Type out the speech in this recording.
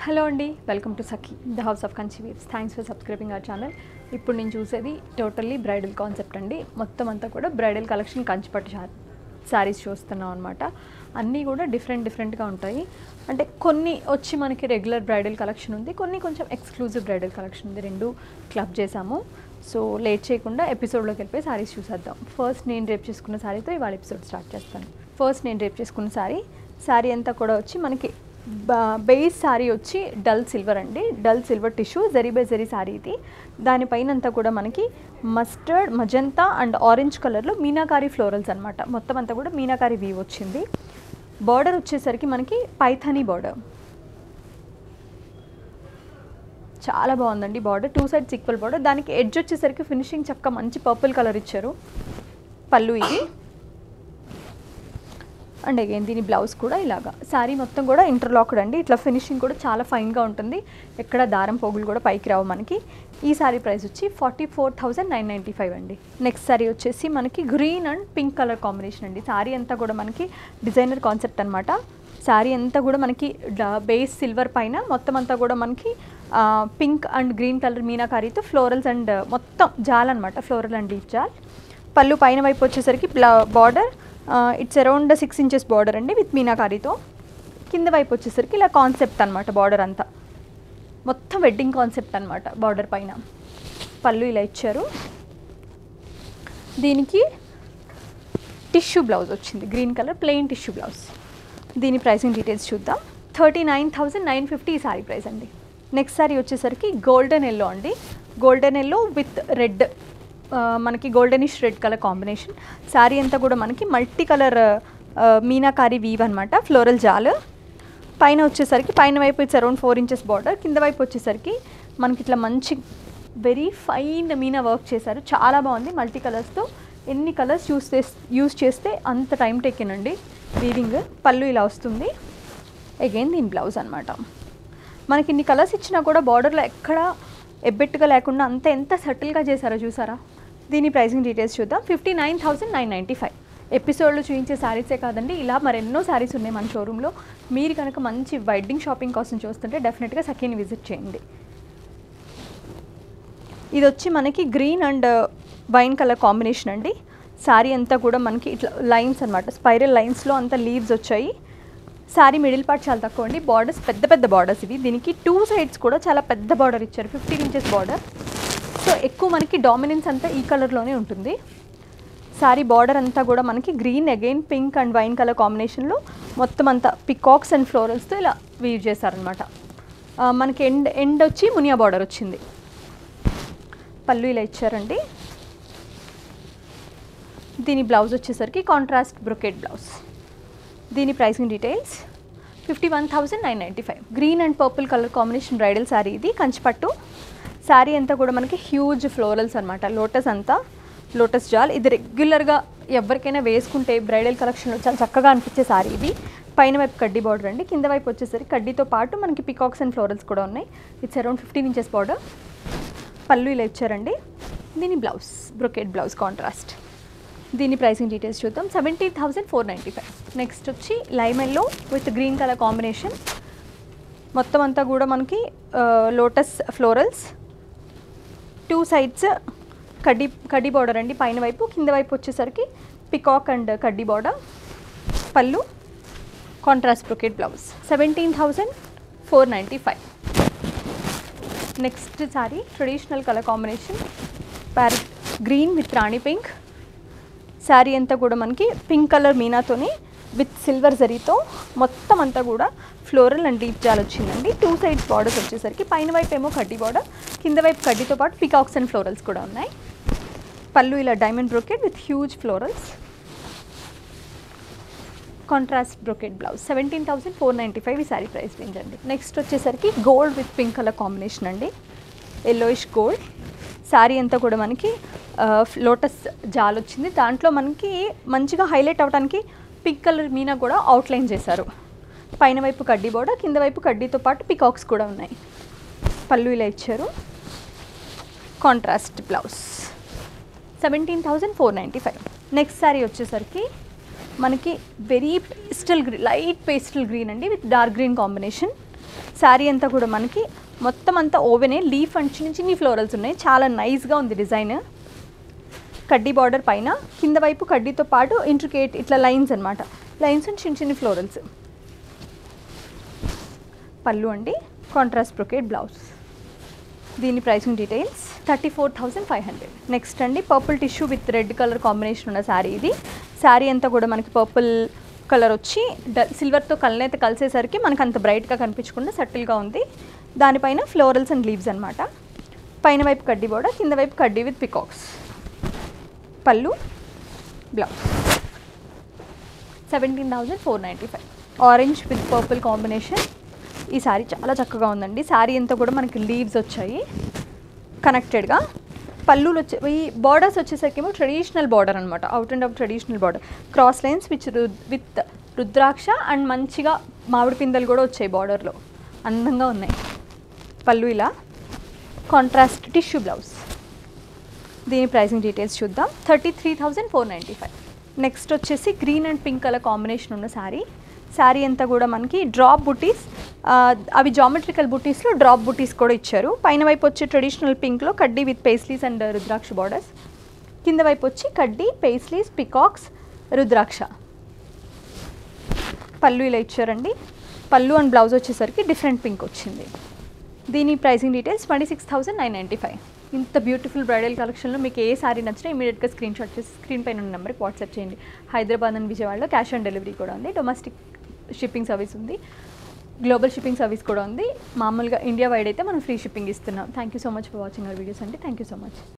hello అండి welcome to Sakhi the house of Kanchi weaves thanks for subscribing our channel ఇప్పుడు నేను చూసేది టోటల్లీ బ్రైడల్ కాన్సెప్ట్ అండి మొత్తం అంతా కూడా బ్రైడల్ కలెక్షన్ కంచిపట్టు శా శారీస్ చూస్తున్నాం అనమాట అన్నీ కూడా డిఫరెంట్ డిఫరెంట్గా ఉంటాయి అంటే కొన్ని వచ్చి మనకి రెగ్యులర్ బ్రైడల్ కలెక్షన్ ఉంది కొన్ని కొంచెం ఎక్స్క్లూజివ్ బ్రైడల్ కలెక్షన్ ఉంది రెండు క్లబ్ చేసాము సో లేట్ చేయకుండా ఎపిసోడ్లోకి వెళ్ళిపోయి శారీస్ చూసేద్దాం ఫస్ట్ నేను రేపు చేసుకున్న శారీతో ఇవాళ ఎపిసోడ్ స్టార్ట్ చేస్తాను ఫస్ట్ నేను రేపు చేసుకున్న శారీ శారీ అంతా కూడా వచ్చి మనకి బేస్ శారీ వచ్చి డల్ సిల్వర్ అండి dull silver tissue zari by zari sari ఇది దానిపైన అంతా కూడా మనకి మస్టర్డ్ మజంతా అండ్ ఆరెంజ్ కలర్లో మీనాకారి ఫ్లోరల్స్ అనమాట మొత్తం అంతా కూడా మీనాకారి వీవ్ వచ్చింది బార్డర్ వచ్చేసరికి మనకి పైథానీ బార్డర్ చాలా బాగుందండి border two sides equal border దానికి ఎడ్జ్ వచ్చేసరికి ఫినిషింగ్ చక్క మంచి పర్పుల్ కలర్ ఇచ్చారు పళ్ళు ఇది అండ్ అగైన్ దీని బ్లౌజ్ కూడా ఇలాగా శారీ మొత్తం కూడా ఇంటర్లాక్డ్ అండి ఇట్లా ఫినిషింగ్ కూడా చాలా ఫైన్గా ఉంటుంది ఎక్కడ దారం పోగులు కూడా పైకి రావు మనకి ఈ శారీ ప్రైస్ వచ్చి forty four thousand nine ninety five అండి నెక్స్ట్ శారీ వచ్చేసి మనకి green and pink colour combination అండి శారీ అంతా కూడా మనకి డిజైనర్ కాన్సెప్ట్ అనమాట శారీ అంతా కూడా మనకి బేస్ సిల్వర్ పైన మొత్తం అంతా కూడా మనకి పింక్ అండ్ గ్రీన్ కలర్ మీనాకారీతో ఫ్లోరల్స్ అండ్ మొత్తం జాల్ అనమాట ఫ్లోరల్ అండ్ డీప్ జాల్ పళ్ళు పైన వైపు వచ్చేసరికి border it's around six inches border అండి విత్ మీనాకారీతో కింద వైపు వచ్చేసరికి ఇలా కాన్సెప్ట్ అనమాట బార్డర్ అంతా మొత్తం వెడ్డింగ్ కాన్సెప్ట్ అనమాట బార్డర్ పైన పళ్ళు ఇలా ఇచ్చారు దీనికి టిష్యూ బ్లౌజ్ వచ్చింది green colour plain tissue blouse దీని ప్రైసింగ్ డీటెయిల్స్ చూద్దాం thirty nine thousand nine fifty ఈ సారీ ప్రైస్ అండి నెక్స్ట్ సారీ వచ్చేసరికి గోల్డెన్ ఎల్లో అండి గోల్డెన్ ఎల్లో విత్ రెడ్ మనకి goldenish red colour combination sari అంతా కూడా మనకి మల్టీ కలర్ మీనాకారి వీవ్ అనమాట ఫ్లోరల్ జాల్ పైన వచ్చేసరికి పైన వైపు it's around four inches border కింద వైపు వచ్చేసరికి మనకి ఇట్లా మంచి వెరీ ఫైన్ మీనా వర్క్ చేశారు చాలా బాగుంది మల్టీ కలర్స్తో ఎన్ని కలర్స్ యూస్ చేస్ యూస్ చేస్తే అంత టైం టేకెన్ అండి వీవింగ్ పళ్ళు ఇలా వస్తుంది అగైన్ దీని బ్లౌజ్ అనమాట మనకి ఇన్ని కలర్స్ ఇచ్చినా కూడా బార్డర్లో ఎక్కడ ఎబ్బెట్టుగా లేకుండా అంత ఎంత సటిల్గా చేశారో చూసారా దీని ప్రైసింగ్ డీటెయిల్స్ చూద్దాం fifty nine thousand nine ninety five ఎపిసోడ్లో చూపించే శారీసే కాదండి ఇలా మరెన్నో శారీస్ ఉన్నాయి మన షోరూంలో మీరు కనుక మంచి వెడ్డింగ్ షాపింగ్ కోసం చూస్తుంటే డెఫినెట్గా సఖీని విజిట్ చేయండి ఇది వచ్చి మనకి green and wine colour combination అండి శారీ అంతా కూడా మనకి ఇట్లా లైన్స్ అనమాట స్పైరల్ లైన్స్లో అంతా లీవ్స్ వచ్చాయి శారీ మిడిల్ పార్ట్ చాలా తక్కువ అండి బార్డర్స్ పెద్ద పెద్ద బార్డర్స్ ఇవి దీనికి టూ సైడ్స్ కూడా చాలా పెద్ద బార్డర్ ఇచ్చారు ఫిఫ్టీన్ ఇంచెస్ బార్డర్ సో ఎక్కువ మనకి డామినెన్స్ అంతా ఈ కలర్లోనే ఉంటుంది శారీ బార్డర్ అంతా కూడా మనకి green again pink and wine colour కాంబినేషన్లో మొత్తం అంతా పికాక్స్ అండ్ ఫ్లోరల్స్తో ఇలా వీవ్ చేశారనమాట మనకి ఎండ్ ఎండ్ వచ్చి మునియా బార్డర్ వచ్చింది పళ్ళు ఇలా ఇచ్చారండి దీని బ్లౌజ్ వచ్చేసరికి కాంట్రాస్ట్ బ్రొకెట్ బ్లౌజ్ దీని pricing details fifty one thousand nine ninety five green and purple colour combination bridal sari ఇది కంచిపట్టు శారీ అంతా కూడా మనకి హ్యూజ్ ఫ్లోరల్స్ అనమాట లోటస్ అంతా లోటస్ జాల్ ఇది రెగ్యులర్గా ఎవరికైనా వేసుకుంటే బ్రైడల్ కలెక్షన్లో చాలా చక్కగా అనిపించే శారీ ఇది పైన వైపు కడ్డీ బార్డర్ అండి కింద వైపు వచ్చేసరికి కడ్డీతో పాటు మనకి పికాక్స్ అండ్ ఫ్లోరల్స్ కూడా ఉన్నాయి it's around fifteen inches border pallu ఇలా ఇచ్చారండి దీని బ్లౌజ్ బ్రొకెట్ బ్లౌజ్ కాంట్రాస్ట్ దీని ప్రైసింగ్ డీటెయిల్స్ చూద్దాం seventeen thousand four ninety five next వచ్చి lime yellow with green colour combination మొత్తం అంతా కూడా మనకి లోటస్ ఫ్లోరల్స్ టూ సైడ్స్ కడ్డీ కడ్డీ బార్డర్ అండి పైన వైపు కింద వైపు వచ్చేసరికి పికాక్ అండ్ కడ్డీ border pallu contrast brocade blouse seventeen thousand four ninety five next sari traditional colour combination parrot green with rani pink sari అంతా కూడా మనకి పింక్ కలర్ మీనాతోని విత్ సిల్వర్ జరీతో మొత్తం అంతా కూడా ఫ్లోరల్ అండ్ డీప్ జాల్ వచ్చిందండి టూ సైడ్స్ బార్డర్స్ వచ్చేసరికి పైన వైపు ఏమో కడ్డీ బార్డర్ కింద వైపు కడ్డీతో పాటు పికాక్స్ అండ్ ఫ్లోరల్స్ కూడా ఉన్నాయి పళ్ళు ఇలా diamond brocade with huge florals contrast brocade blouse seventeen thousand four ninety five ఈ శారీ ప్రైస్ రేంజ్ అండి నెక్స్ట్ వచ్చేసరికి gold with pink colour combination అండి ఎల్లోయిష్ గోల్డ్ శారీ అంతా కూడా మనకి లోటస్ జాల్ వచ్చింది దాంట్లో మనకి మంచిగా హైలైట్ అవ్వడానికి పింక్ కలర్ మీనా కూడా అవుట్లైన్ చేశారు పైన వైపు కడ్డీ బోర్డర్ కింద వైపు కడ్డీతో పాటు పికాక్స్ కూడా ఉన్నాయి పళ్ళు ఇలా ఇచ్చారు contrast blouse seventeen thousand four ninety five next sari వచ్చేసరికి మనకి very pastel green light pastel green అండి with dark green combination sari అంతా కూడా మనకి మొత్తం అంతా ఓవెనే లీఫ్ అండ్ చిన్న చిన్ని ఫ్లోరల్స్ ఉన్నాయి చాలా నైస్గా ఉంది డిజైన్ కడ్డీ బార్డర్ పైన కింద వైపు కడ్డీతో పాటు ఇంట్రికేట్ ఇట్లా లైన్స్ అన్నమాట లైన్స్ అండ్ చిన్న చిన్న ఫ్లోరల్స్ పళ్ళు అండి కాంట్రాస్ట్ బ్రొకేట్ బ్లౌజ్ దీని pricing details thirty four thousand five hundred next అండి purple tissue with red colour combination ఉన్న శారీ ఇది శారీ అంతా కూడా మనకి పర్పుల్ కలర్ వచ్చి డ- సిల్వర్తో కలనైతే కలిసేసరికి మనకు అంత బ్రైట్గా కనిపించకుండా సటిల్గా ఉంది దానిపైన ఫ్లోరల్స్ అండ్ లీవ్స్ అనమాట పైన వైపు కడ్డీ బోర్డర్ కింద వైపు కడ్డీ with peacocks pallu blouse seventeen thousand four ninety five orange with purple combination ఈ శారీ చాలా చక్కగా ఉందండి శారీ అంతా కూడా మనకి లీవ్స్ వచ్చాయి కనెక్టెడ్గా పళ్ళులు వచ్చే ఈ బార్డర్స్ వచ్చేసరికి ఏమో ట్రెడిషనల్ బార్డర్ అనమాట out and out traditional border cross lines which with rudraksha and మంచిగా మామిడి పిందెలు కూడా వచ్చాయి బార్డర్లో అందంగా ఉన్నాయి పళ్ళు ఇలా కాంట్రాస్ట్ టిష్యూ బ్లౌజ్ దీని ప్రైసింగ్ డీటెయిల్స్ చూద్దాం thirty three thousand four ninety five next వచ్చేసి green and pink colour combination ఉన్న శారీ శారీ అంతా కూడా మనకి డ్రాప్ బుటీస్ అవి జామెట్రికల్ బుటీస్లో డ్రాప్ బుటీస్ కూడా ఇచ్చారు పైన వైపు వచ్చి ట్రెడిషనల్ పింక్లో కడ్డీ with paisleys and rudraksha borders కింద వైపు వచ్చి కడ్డీ పేస్లీస్ పికాక్స్ రుద్రాక్ష పళ్ళు ఇలా ఇచ్చారండి పళ్ళు అండ్ బ్లౌజ్ వచ్చేసరికి డిఫరెంట్ పింక్ వచ్చింది దీని pricing details twenty six thousand nine ninety five ఇంత బ్యూటిఫుల్ బ్రైడల్ కలెక్షన్లో మీకు ఏ సారీ నచ్చినా ఇమీడియట్గా స్క్రీన్ షాట్ చేసి స్క్రీన్ పైన ఉన్న నెంబర్కి వాట్సాప్ చేయండి హైదరాబాద్ అండ్ విజయవాడలో క్యాష్ ఆన్ డెలివరీ కూడా ఉంది డొమెస్టిక్ షిప్పింగ్ సర్వీస్ ఉంది గ్లోబల్ షిప్పింగ్ సర్వీస్ కూడా ఉంది మామూలుగా ఇండియా వైడ్ అయితే మనం ఫ్రీ షిప్పింగ్ ఇస్తున్నాం thank you so much for watching our videos అండి థ్యాంక్ యూ సో మచ్